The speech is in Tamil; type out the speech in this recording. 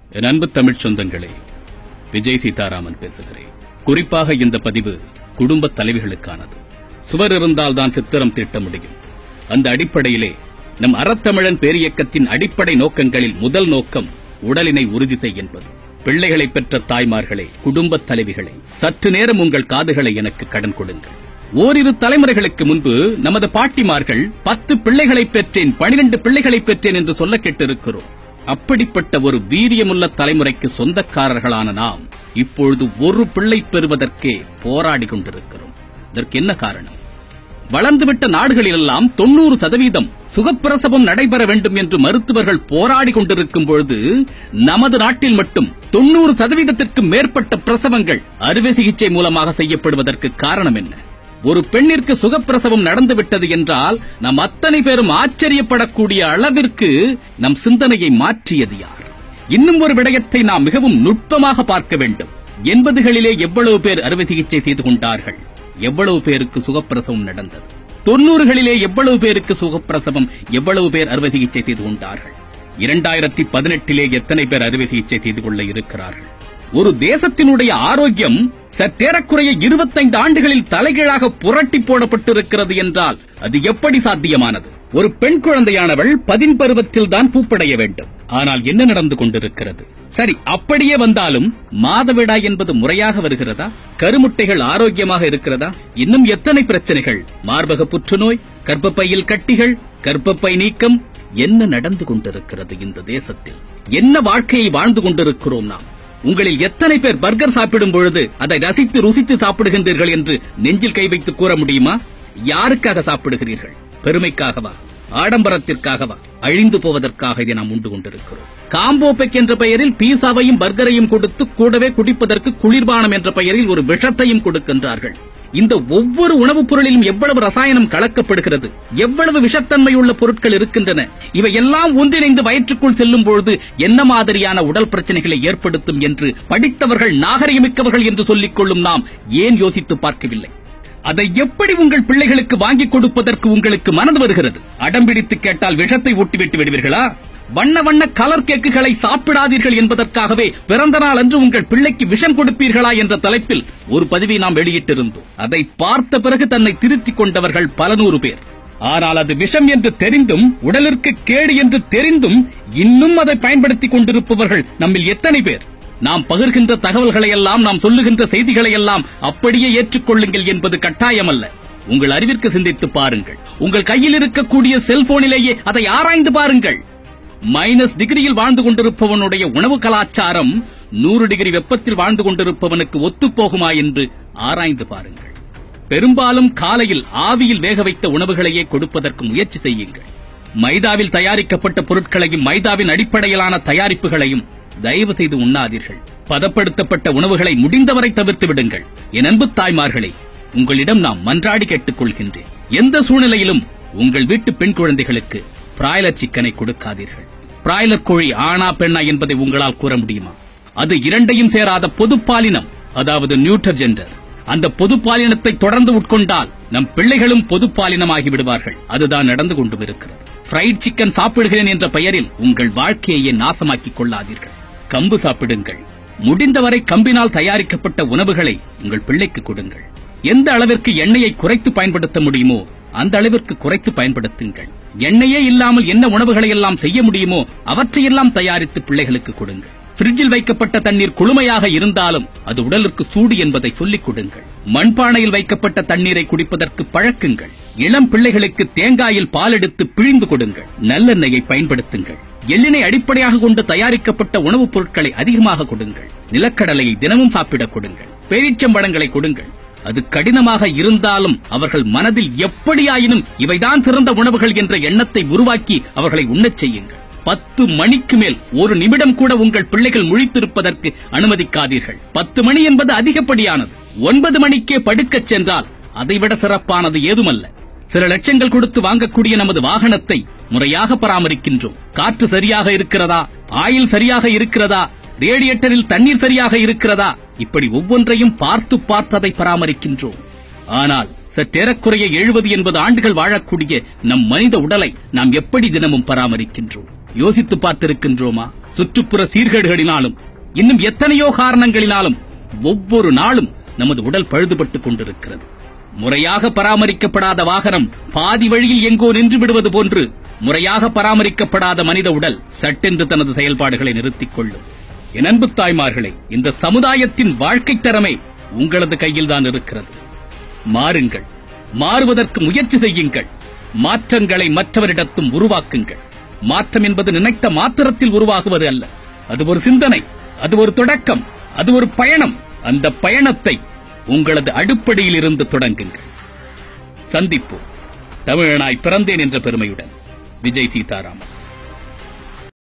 என் அன்பு தமிழ் சொந்தங்களே விஜய் சீதாராமன் பேசுகிறேன் குறிப்பாக இந்த பதிவு குடும்ப தலைவிகளுக்கானது சுவர் இருந்தால் தான் சித்திரம் தீட்ட முடியும் அந்த அடிப்படையிலே நம் அறத்தமிழன் பேரியக்கத்தின் அடிப்படை நோக்கங்களில் முதல் நோக்கம் உடலினை உறுதி செய் என்பது பிள்ளைகளை பெற்ற தாய்மார்களே குடும்ப தலைவிகளே சற்று நேரம் உங்கள் காதுகளை எனக்கு கடன் கொடுங்கள் ஓரிரு தலைமுறைகளுக்கு முன்பு நமது பாட்டிமார்கள் பத்து பிள்ளைகளை பெற்றேன் பனிரெண்டு பிள்ளைகளை பெற்றேன் என்று சொல்ல கேட்டிருக்கிறோம் அப்படிப்பட்ட ஒரு வீரியமுள்ள தலைமுறைக்கு சொந்தக்காரர்களான நாம் இப்பொழுது ஒரு பிள்ளை பெறுவதற்கே போராடி கொண்டிருக்கிறோம் இதற்கு என்ன காரணம் வளர்ந்துவிட்ட நாடுகளிலெல்லாம் தொண்ணூறு சதவீதம் சுகப்பிரசவம் நடைபெற வேண்டும் என்று மருத்துவர்கள் போராடி கொண்டிருக்கும் பொழுது நமது நாட்டில் மட்டும் தொண்ணூறு சதவீதத்திற்கு மேற்பட்ட பிரசவங்கள் அறுவை சிகிச்சை மூலமாக செய்யப்படுவதற்கு காரணம் என்ன ஒரு பெண்ணிற்கு சுகப்பிரசவம் நடந்துவிட்டது என்றால் நம் அத்தனை பேரும் ஆச்சரியப்படக்கூடிய அளவிற்கு நம் சிந்தனையை மாற்றியது யார் இன்னும் ஒரு விடயத்தை நாம் மிகவும் நுட்பமாக பார்க்க வேண்டும் எண்பதுகளிலே எவ்வளவு பேர் அறுவை சிகிச்சை செய்து கொண்டார்கள் எவ்வளவு பேருக்கு சுகப்பிரசவம் நடந்தது தொண்ணூறுகளிலே எவ்வளவு பேருக்கு சுகப்பிரசவம் எவ்வளவு பேர் அறுவை சிகிச்சை செய்து கொண்டார்கள் இரண்டாயிரத்தி பதினெட்டிலே எத்தனை பேர் அறுவை சிகிச்சை செய்து கொள்ள இருக்கிறார்கள் ஒரு தேசத்தினுடைய ஆரோக்கியம் சற்றேறக்குறைய இருபத்தைந்து ஆண்டுகளில் தலைகீழாக புரட்டி போடப்பட்டிருக்கிறது என்றால் அது எப்படி சாத்தியமானது ஒரு பெண் குழந்தையானவள் பதின் பருவத்தில் தான் பூப்படைய வேண்டும் ஆனால் என்ன நடந்து கொண்டிருக்கிறது சரி அப்படியே வந்தாலும் மாதவிடாய் என்பது முறையாக வருகிறதா கருமுட்டைகள் ஆரோக்கியமாக இருக்கிறதா இன்னும் எத்தனை பிரச்சனைகள் மார்பக புற்றுநோய் கர்ப்பப்பையில் கட்டிகள் கர்ப்பப்பை நீக்கம் என்ன நடந்து கொண்டிருக்கிறது இந்த தேசத்தில் என்ன வாழ்க்கையை வாழ்ந்து கொண்டிருக்கிறோம் நாம் உங்களில் எத்தனை பேர் பர்கர் சாப்பிடும் பொழுது அதை ரசித்து ருசித்து சாப்பிடுகின்றீர்கள் என்று நெஞ்சில் கை வைத்து கூற முடியுமா யாருக்காக சாப்பிடுகிறீர்கள் பெருமைக்காகவா ஆடம்பரத்திற்காகவா அழிந்து போவதற்காக இதை நாம் உண்டு கொண்டிருக்கிறோம் காம்போ பெக் என்ற பெயரில் பீஸாவையும் பர்கரையும் கொடுத்து கூடவே குடிப்பதற்கு குளிர்பானம் என்ற பெயரில் ஒரு விஷத்தையும் கொடுக்கின்றார்கள் இந்த ஒவ்வொரு உணவுப் பொருளிலும் எவ்வளவு ரசாயனம் கலக்கப்படுகிறது எவ்வளவு விஷத்தன்மை உள்ள பொருட்கள் இருக்கின்றன இவை எல்லாம் ஒன்றிணைந்து வயிற்றுக்குள் செல்லும் பொழுது என்ன மாதிரியான உடல் பிரச்சனைகளை ஏற்படுத்தும் என்று படித்தவர்கள் நாகரிகமிக்கவர்கள் என்று சொல்லிக் கொள்ளும் நாம் ஏன் யோசித்து பார்க்கவில்லை அதை எப்படி உங்கள் பிள்ளைகளுக்கு வாங்கிக் கொடுப்பதற்கு உங்களுக்கு மனது வருகிறது அடம்பிடித்து கேட்டால் விஷத்தை ஊட்டிவிட்டு விடுவீர்களா வண்ண வண்ண கலர் கேக்குகளை சாப்பிடாதீர்கள் என்பதற்காகவே பிறந்த நாள் அன்று உங்கள் பிள்ளைக்கு விஷம் கொடுப்பீர்களா என்ற தலைப்பில் ஒரு பதிவை நாம் வெளியிட்டிருந்தோம் அதை பார்த்த பிறகு தன்னை திருத்திக் கொண்டவர்கள் பல நூறு பேர் ஆனால் அது விஷம் என்று தெரிந்தும் உடலிற்கு கேடு என்று தெரிந்தும் இன்னும் அதை பயன்படுத்திக் கொண்டிருப்பவர்கள் நம்மில் எத்தனை பேர் நாம் பகிர்கின்ற தகவல்களை எல்லாம் நாம் சொல்லுகின்ற செய்திகளை எல்லாம் அப்படியே ஏற்றுக்கொள்ளுங்கள் என்பது கட்டாயமல்ல உங்கள் அறிவிற்கு சிந்தித்து பாருங்கள் உங்கள் கையில் இருக்கக்கூடிய செல்போனிலேயே அதை ஆராய்ந்து பாருங்கள் மைனஸ் டிகிரியில் வாழ்ந்து கொண்டிருப்பவனுடைய உணவு கலாச்சாரம் நூறு டிகிரி வெப்பத்தில் வாழ்ந்து கொண்டிருப்பவனுக்கு ஒத்துப்போகுமா என்று ஆராய்ந்து பாருங்கள் பெரும்பாலும் காலையில் ஆவியில் வேக வைத்த உணவுகளையே கொடுப்பதற்கு முயற்சி செய்யுங்கள் மைதாவில் தயாரிக்கப்பட்ட பொருட்களையும் மைதாவின் அடிப்படையிலான தயாரிப்புகளையும் தயவு செய்து உண்ணாதீர்கள் பதப்படுத்தப்பட்ட உணவுகளை முடிந்தவரை தவிர்த்து விடுங்கள் என் அன்பு தாய்மார்களே உங்களிடம் நாம் மன்றாடி கேட்டுக் கொள்கின்றேன் எந்த சூழ்நிலையிலும் உங்கள் வீட்டு பெண் குழந்தைகளுக்கு பிராய்லர் சிக்கனை கொடுக்காதீர்கள் பிராய்லர் கோழி ஆணா பெண்ணா என்பதை உங்களால் கூற முடியுமா அது இரண்டையும் சேராத பொது பாலினம் அதாவது நியூட்டர் ஜெண்டர் அந்த பொது பாலினத்தை தொடர்ந்து உட்கொண்டால் நம் பிள்ளைகளும் பொது பாலினமாகி விடுவார்கள் அதுதான் நடந்து கொண்டும் இருக்கிறது ஃப்ரைட் சிக்கன் சாப்பிடுகிறேன் என்ற பெயரில் உங்கள் வாழ்க்கையை நாசமாக்கிக் கொள்ளாதீர்கள் கம்பு சாப்பிடுங்கள் முடிந்தவரை கம்பினால் தயாரிக்கப்பட்ட உணவுகளை உங்கள் பிள்ளைக்கு கொடுங்கள் எந்த அளவிற்கு எண்ணெயை குறைத்து பயன்படுத்த முடியுமோ அந்த அளவிற்கு குறைத்து பயன்படுத்துங்கள் எண்ணெயே இல்லாமல் என்ன உணவுகளை எல்லாம் செய்ய முடியுமோ அவற்றையெல்லாம் தயாரித்து பிள்ளைகளுக்கு கொடுங்கள் பிரிட்ஜில் வைக்கப்பட்ட தண்ணீர் குளுமையாக இருந்தாலும் அது உடலுக்கு சூடு என்பதை சொல்லிக் கொடுங்கள் மண்பானையில் வைக்கப்பட்ட தண்ணீரை குடிப்பதற்கு பழக்குங்கள் இளம் பிள்ளைகளுக்கு தேங்காயில் பால் எடுத்து பிழிந்து கொடுங்கள் நல்லெண்ணெயை பயன்படுத்துங்கள் எள்ளினை அடிப்படையாக கொண்டு தயாரிக்கப்பட்ட உணவுப் பொருட்களை அதிகமாக கொடுங்கள் நிலக்கடலையை தினமும் சாப்பிடக் கொடுங்கள் பேரிச்சம்பழங்களை கொடுங்கள் அது கடினமாக இருந்தாலும் அவர்கள் மனதில் எப்படியாயினும் இவைதான் சிறந்த உணவுகள் என்ற எண்ணத்தை உருவாக்கி அவர்களை உண்ணச் செய்யுங்கள் பத்து மணிக்கு மேல் ஒரு நிமிடம் கூட உங்கள் பிள்ளைகள் முழித்திருப்பதற்கு அனுமதிக்காதீர்கள் பத்து மணி என்பது அதிகப்படியானது ஒன்பது மணிக்கே படுக்கச் சென்றால் அதைவிட சிறப்பானது ஏதுமல்ல சில லட்சங்கள் கொடுத்து வாங்கக்கூடிய நமது வாகனத்தை முறையாக பராமரிக்கின்றோம் காற்று சரியாக இருக்கிறதா ஆயில் சரியாக இருக்கிறதா ரேடியேட்டரில் தண்ணீர் சரியாக இருக்கிறதா இப்படி ஒவ்வொன்றையும் பார்த்து பார்த்து அதை பராமரிக்கின்றோம் ஆனால் சற்றேறக்குறைய எழுபது எண்பது ஆண்டுகள் வாழக்கூடிய நம் மனித உடலை நாம் எப்படி தினமும் பராமரிக்கின்றோம் யோசித்து பார்த்திருக்கின்றோமா சுற்றுப்புற சீர்கேடுகளினாலும் இன்னும் எத்தனையோ காரணங்களினாலும் ஒவ்வொரு நாளும் நமது உடல் பழுதுபட்டுக் கொண்டிருக்கிறது முறையாக பராமரிக்கப்படாத வாகனம் பாதி வழியில் எங்கோ நின்று விடுவது போன்று முறையாக பராமரிக்கப்படாத மனித உடல் சட்டென்று தனது செயல்பாடுகளை நிறுத்திக் கொள்ளும் என் அன்பு தாய்மார்களே இந்த சமுதாயத்தின் வாழ்க்கை தரமே உங்களது கையில்தான் இருக்கிறது மாறுங்கள் மாறுவதற்கு முயற்சி செய்யுங்கள் மாற்றங்களை மற்றவரிடத்தும் உருவாக்குங்கள் மாற்றம் என்பது நினைத்த மாத்திரத்தில் உருவாகுவது அல்ல அது ஒரு சிந்தனை அது ஒரு தொடக்கம் அது ஒரு பயணம் அந்த பயணத்தை உங்களது அடிப்படையில் இருந்து தொடங்குங்கள் சந்திப்போம் தமிழனாய் பிறந்தேன் என்ற பெருமையுடன் விஜய் சீதாராமன்